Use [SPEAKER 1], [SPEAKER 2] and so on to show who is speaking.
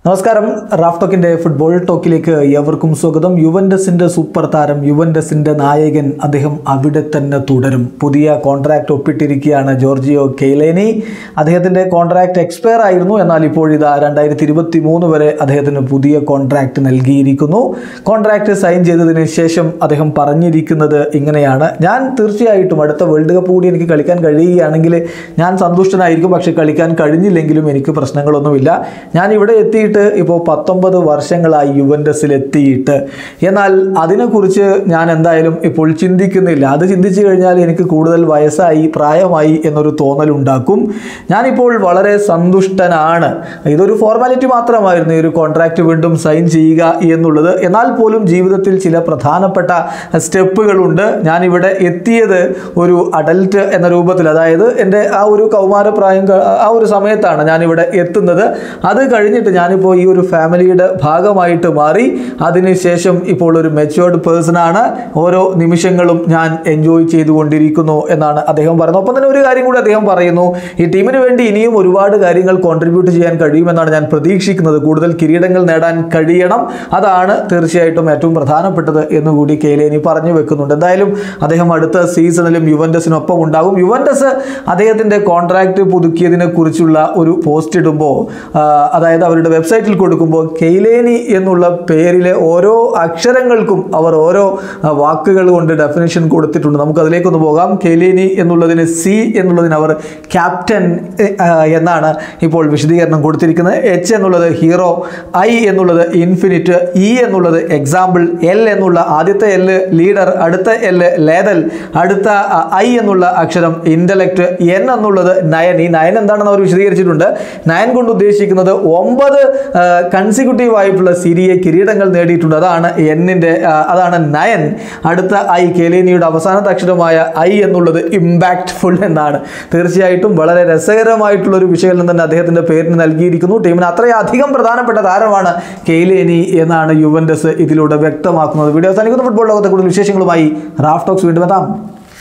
[SPEAKER 1] നമസ്കാരം Raf ടോക്കിന്റെ football ടോക്കിലേക്ക് ഏവർക്കും സ്വാഗതം യുവൻഡസിന്റെ സൂപ്പർ താരം യുവൻഡസിന്റെ നായകൻ അദ്ദേഹം അവിടെ തന്നെ തുടരും പുതിയ കോൺട്രാക്ട് ഒപ്പിട്ടിരിക്കുകയാണ് ജോർജിയോ കെയ്ലേനി അദ്ദേഹത്തിന്റെ കോൺട്രാക്ട് എക്സ്പയർ ആയിരുന്നു എന്നാൽ ഇപ്പോൾ ഇതാ രണ്ടായിരത്തി ഇരുപത്തി മൂന്ന് വരെ അദ്ദേഹത്തിന് പുതിയ കോൺട്രാക്ട് നൽകിയിരിക്കുന്നു കോൺട്രാക്ട് സൈൻ ചെയ്തതിന് ശേഷം അദ്ദേഹം പറഞ്ഞിരിക്കുന്നത് ഇങ്ങനെയാണ് ഞാൻ തീർച്ചയായിട്ടും അടുത്ത വേൾഡ് കപ്പ് കൂടി എനിക്ക് കളിക്കാൻ കഴിയുകയാണെങ്കിൽ ഞാൻ സന്തുഷ്ടനായിരിക്കും പക്ഷെ കളിക്കാൻ കഴിഞ്ഞില്ലെങ്കിലും എനിക്ക് പ്രശ്നങ്ങളൊന്നുമില്ല ഞാൻ ഇവിടെ എത്തിയിട്ട് ഇപ്പോൾ പത്തൊമ്പത് വർഷങ്ങളായി യുവൻഡസിൽ എത്തിയിട്ട് എന്നാൽ അതിനെക്കുറിച്ച് ഞാൻ എന്തായാലും ഇപ്പോൾ ചിന്തിക്കുന്നില്ല അത് ചിന്തിച്ചു കഴിഞ്ഞാൽ എനിക്ക് കൂടുതൽ വയസ്സായി പ്രായമായി എന്നൊരു തോന്നലുണ്ടാക്കും ഞാനിപ്പോൾ വളരെ സന്തുഷ്ടനാണ് ഇതൊരു ഫോർമാലിറ്റി മാത്രമായിരുന്നു ഈ ഒരു കോൺട്രാക്റ്റ് വീണ്ടും സൈൻ ചെയ്യുക എന്നുള്ളത് എന്നാൽ പോലും ജീവിതത്തിൽ ചില പ്രധാനപ്പെട്ട സ്റ്റെപ്പുകളുണ്ട് ഞാനിവിടെ എത്തിയത് ഒരു അഡൽട്ട് എന്ന രൂപത്തിൽ അതായത് എൻ്റെ ആ ഒരു കൗമാരപ്രായം ക- ആ ഒരു സമയത്താണ് ഞാനിവിടെ എത്തുന്നത് അത് കഴിഞ്ഞിട്ട് ഞാനിപ്പോൾ ഈ ഒരു ഫാമിലിയുടെ ഭാഗമായിട്ട് മാറി അതിനുശേഷം ഇപ്പോൾ ഒരു മെച്ചുവേർഡ് പേഴ്സൺ ആണ് ഓരോ നിമിഷങ്ങളും ഞാൻ എൻജോയ് ചെയ്തുകൊണ്ടിരിക്കുന്നു എന്നാണ് അദ്ദേഹം പറയുന്നത് ഒപ്പം തന്നെ ഒരു കാര്യം കൂടി അദ്ദേഹം പറയുന്നു ഈ ടീമിന് വേണ്ടി ഇനിയും ഒരുപാട് കാര്യങ്ങൾ കോൺട്രിബ്യൂട്ട് ചെയ്യാൻ കഴിയുമെന്നാണ് ഞാൻ പ്രതീക്ഷിക്കുന്നത് കൂടുതൽ കിരീടങ്ങൾ നേടാൻ കഴിയണം അതാണ് തീർച്ചയായിട്ടും ഏറ്റവും പ്രധാനപ്പെട്ടത് എന്നുകൂടി കെയിലേനി പറഞ്ഞു വെക്കുന്നുണ്ട് എന്തായാലും അദ്ദേഹം അടുത്ത സീസണിലും യുവൻഡസിനൊപ്പം ഉണ്ടാകും യുവൻഡസ് അദ്ദേഹത്തിൻ്റെ കോൺട്രാക്ട് പുതുക്കിയതിനെ കുറിച്ചുള്ള ഒരു പോസ്റ്റ് ഇടുമ്പോൾ അതായത് അവരുടെ വെബ്സൈറ്റിൽ കൊടുക്കുമ്പോൾ കെയിലേനി എന്നുള്ള പേരിലെ ഓരോ അക്ഷരങ്ങൾക്കും അവർ ഓരോ ആ, വാക്കുകൾ കൊണ്ട് ഡെഫിനേഷൻ കൊടുത്തിട്ടുണ്ട് നമുക്ക് അതിലേക്കൊന്ന് പോകാം കെയിലേനി എന്നുള്ളതിന് സി എന്നുള്ളതിന് അവർ ക്യാപ്റ്റൻ എ, ആ, എന്നാണ് ഇപ്പോൾ വിശദീകരണം കൊടുത്തിരിക്കുന്നത് എച്ച് എന്നുള്ളത് ഹീറോ ഐ എന്നുള്ളത് ഇൻഫിനിറ്റ് ഇ എന്നുള്ളത് എക്സാമ്പിൾ എൽ എന്നുള്ള ആദ്യത്തെ എൽ ലീഡർ അടുത്ത എൽ ലേതൽ അടുത്ത ഐ എന്നുള്ള അക്ഷരം ഇൻ്റലക്റ്റ് എൻ എന്നുള്ളത് നയൻ ഈ നയൻ എന്താണെന്ന് അവർ വിശദീകരിച്ചിട്ടുണ്ട് നയൻ കൊണ്ട് ഉദ്ദേശിക്കുന്നത് ഒമ്പത് കൺസിക്യൂട്ടീവ് ആയിട്ടുള്ള സിരിയെ കിരീടങ്ങൾ നേടിയിട്ടുണ്ട് അതാണ് എന്നിൻ്റെ അതാണ് നയൻ അടുത്ത ഐ കെലേനിയുടെ അവസാനത്തെ അക്ഷരമായ ഐ എന്നുള്ളത് ഇമ്പാക്റ്റ്ഫുൾ എന്നാണ് തീർച്ചയായിട്ടും വളരെ രസകരമായിട്ടുള്ള ഒരു വിശകലനം തന്നെ അദ്ദേഹത്തിൻ്റെ പേരിന് നൽകിയിരിക്കുന്നു ടീമിന് അത്രയധികം പ്രധാനപ്പെട്ട താരമാണ് കെയ്ലേനി എന്നാണ് യുവൻഡസ് ഇതിലൂടെ വ്യക്തമാക്കുന്നത് വീഡിയോ അവസാനിക്കുന്ന ഫുട്ബോൾ ലോകത്തെ കൂടുതൽ വിശേഷങ്ങളുമായി റാഫ് ടോക്സ് വീണ്ടും എത്താം